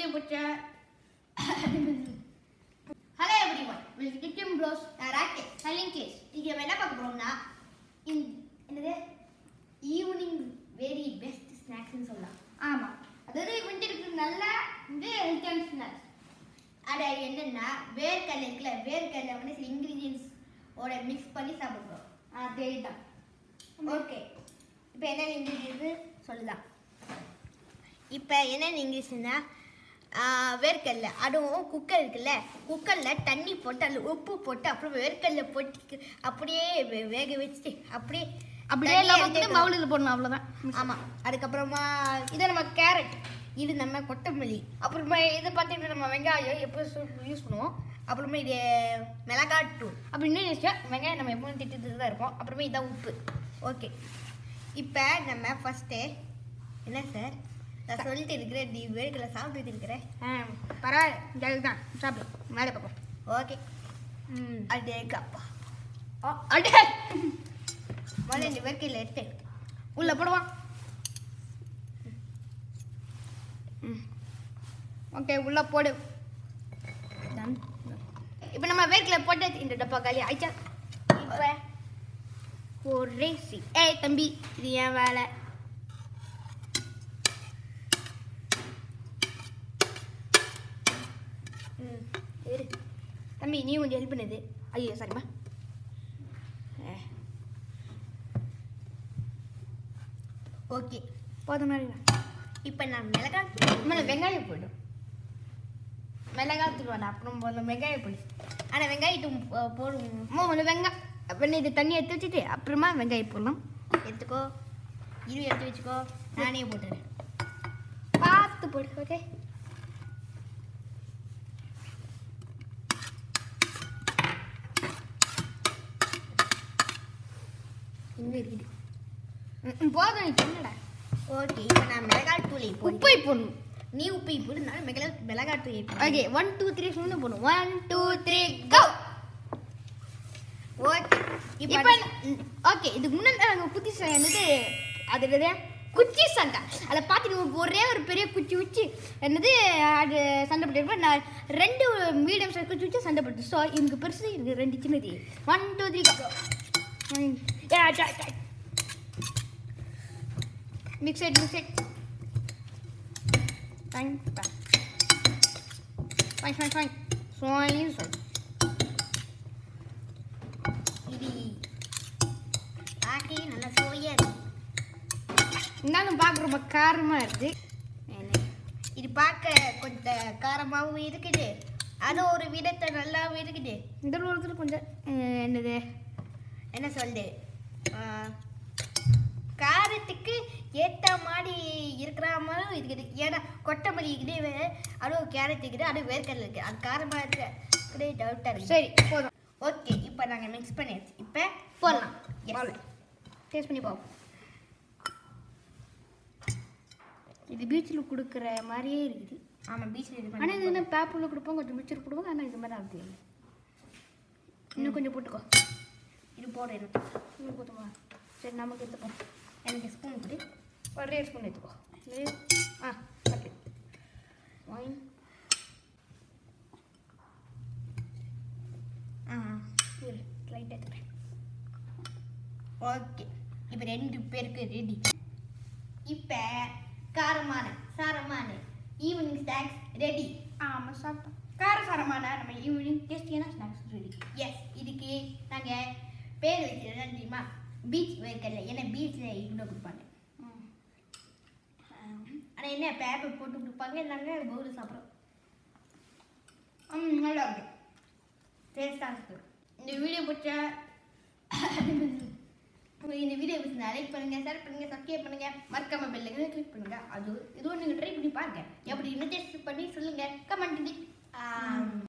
Video பிடிச்ச hello everyone welcome kitchen ப்ளோஸ் rocket சலிங் கேஸ் இங்கே நம்ம என்ன பார்க்க போகிறோம்னா என்னது ஈவினிங் வெரி பெஸ்ட் ஸ்நாக்ஸ்னு சொல்லலாம் ஆமாம் அதாவது விண்டருக்கு நல்ல வந்து ஹெல்த்தியான ஸ்நாக்ஸ் அட என்னன்னா வேர்க்கடலை இருக்குல்ல வேர்க்கடலை வந்து சில இன்க்ரீடியன்ஸ் ஓட மிக்ஸ் பண்ணி சாப்பிடுறோம் அதே தான் ஓகே இப்போ என்னென்ன இன்க்ரீடியன்ஸ் சொல்லலாம் இப்போ என்னென்ன இங்கிலீஷ்னா வேர்க்கடலை அதுவும் குக்கர் இருக்குல்ல குக்கரில் தண்ணி போட்டு அதில் உப்பு போட்டு அப்புறம் வேர்க்கடலை போட்டு அப்படியே வே- வேக வச்சுட்டு அப்படியே அப்படியே தனியா இல்லாம வந்து எடுத்து- பவுலில் போடணும் அவ்வளோதான் ஆமாம் அதுக்கப்புறமா இது நம்ம கேரட் இது நம்ம கொத்தமல்லி அப்புறமா இது பார்த்தீங்கன்னா நம்ம வெங்காயம் எப்போ யூஸ் பண்ணுவோம் அப்புறமா இது மிளகாத்தூள் அப்படி இன்னும் யோசிச்சா வெங்காயம் நம்ம எப்பவும் திட்டு தான் இருப்போம் அப்புறமா இதான் உப்பு ஓகே இப்போ நம்ம ஃபஸ்ட்டு என்ன சார் நான் சொல்லிட்டு இருக்கிறேன் நீ வேர்க்கடலை சாப்பிட்டுட்டு இருக்கிறேன் ஆ பரவாயில்ல ஜாலி தான் சாப்பிடு மேலே பார்ப்போம் ஓகே ம் அடேங்கப்பா ஓ அடே முதல்ல இந்த வேர்க்கடலை எடுத்து உள்ள போடுவான் ம் ஓகே உள்ள போடு Done. இப்போ நம்ம வேர்க்கடலை போட்டு இந்த டப்பா காலி ஆயிடுச்சா இப்போ ஒரே சி ஏய் தம்பி இது என் வேலை ம் இரு தம்பி நீ கொஞ்சம் ஹெல்ப் பண்ணுது ஐயோ சரிம்மா ஓகே போதும் மாதிரி இப்போ நான் மிளகாய் மேலே வெங்காயம் போயிடும் மிளகாத்தூள் வேணாம் அப்புறம் போதும் வெங்காயம் போடு ஆனால் வெங்காயட்டும் போடுவோம் அம்மா ஒன்று வெங்காயம் அப்புறம் இது தண்ணி எடுத்து வச்சுட்டு அப்புறமா வெங்காயம் போடலாம் எடுத்துக்கோ இரு எடுத்து வச்சுக்கோ நானே போட்டுறேன் பார்த்து போடு ஓகே இன்னும் இருக்குது ம், ம், போதும் நீ சொன்னடா ஓகே இப்போ நான் மிளகாய் தூளை போடு உப்பை போடணும் நீ உப்பை போடு நான் மிளகாய் மிளகாய் தூளை ஓகே ஒன் டூ த்ரீ சொல்லி போடணும் one two three go okay இப்போ இப்போ ஓகே இதுக்கு முன்னாடி நாங்கள் குத்தி ச- என்னது அது என்னது குச்சி சண்டை அதை பார்த்துட்டு ஒரே ஒரு பெரிய குச்சி வச்சு என்னது அது சண்டை போட்டு நான் ரெண்டு மீடியம் சைஸ் குச்சி வச்சு சண்டை போட்டு ஸோ எனக்கு பெருசு எனக்கு ரெண்டு சின்னது one two three mix it mix it fine fine fine fine fine fine இது பார்க்கவே நல்லா சுவையாக இருக்கு இருந்தாலும் பார்க்க ரொம்ப காரமாக இருக்குது இது பார்க்க கொஞ்சம் காரமாகவும் இருக்குது அது ஒரு விதத்தை நல்லாவும் இருக்குது இதில் ஒருத்தர் கொஞ்சம் அஹ், என்னது என்ன சொல்லுது ஆ, காரத்துக்கு ஏற்ற மாதிரி இருக்கிற மாதிரி இருக்குது ஏன்னா கொத்தமல்லி இருக்குது அதுவும் கேரட் இருக்குது அதுவும் வேர்க்கடலை இருக்குது அது காரமாக இருக்கு அப்படியே டவுட்டாக இருக்குது சரி போதும் ஓகே இப்போ நாங்கள் மிக்ஸ் பண்ணியாச்சு இப்போ போடலாம் Yes. டேஸ்ட் பண்ணி பார்ப்போம் இது பீச்சில் கொடுக்குற மாதிரியே இருக்குது ஆமாம் பீச்சில் இது ஆனால் இது பண்ணி என்ன பேப்பரில் கொடுப்போம் கொஞ்சம் மிச்சர் கொடுப்போம் ஆனால் இது மாதிரி ஆகுது இல்லை இன்னும் கொஞ்சம் போட்டுக்கோ இது போடுறேன் எனக்கு. இன்னும் போதுமா சரி நமக்கு எடுத்துப்போம் எனக்கு ஸ்பூன் கொடு ஒரே ஸ்பூன் எடுத்துக்கோ இது ஆ ஓகே ஒயின் ஆ இரு லைட் எடுத்துக்கிறேன் ஓகே இப்போ ரெண்டு பேருக்கு ரெடி இப்போ காரமான சாரமான ஈவினிங் ஸ்நாக்ஸ் ரெடி ஆமாம் சாப்பிட்டோம் காரசாரமான நம்ம ஈவினிங் டேஸ்டியான ஸ்நாக்ஸ் ரெடி எஸ் இதுக்கு நாங்கள் பேர் வச்சது என்ன தெரியுமா பீச் வைக்கல ஏன்னா பீச்சில் இவ்வளோ கொடுப்பாங்க ஆனால் என்ன பேப்பர் போட்டு கொடுப்பாங்க நாங்கள் பவுல் சாப்பிட்றோம் ம் நல்லா இருக்கு டேஸ்டாக இருக்கு இந்த வீடியோ பிடிச்ச உங்களுக்கு இந்த வீடியோ பிடிச்சா லைக் பண்ணுங்க ஷேர் பண்ணுங்க சப்ஸ்கிரைப் பண்ணுங்க மறக்காம பெல் கிளிக் பண்ணுங்க அது இதுவும் நீங்கள் ட்ரை பண்ணி பாருங்க எப்படி இன்னும் டேஸ்ட் பண்ணி சொல்லுங்க கமெண்ட்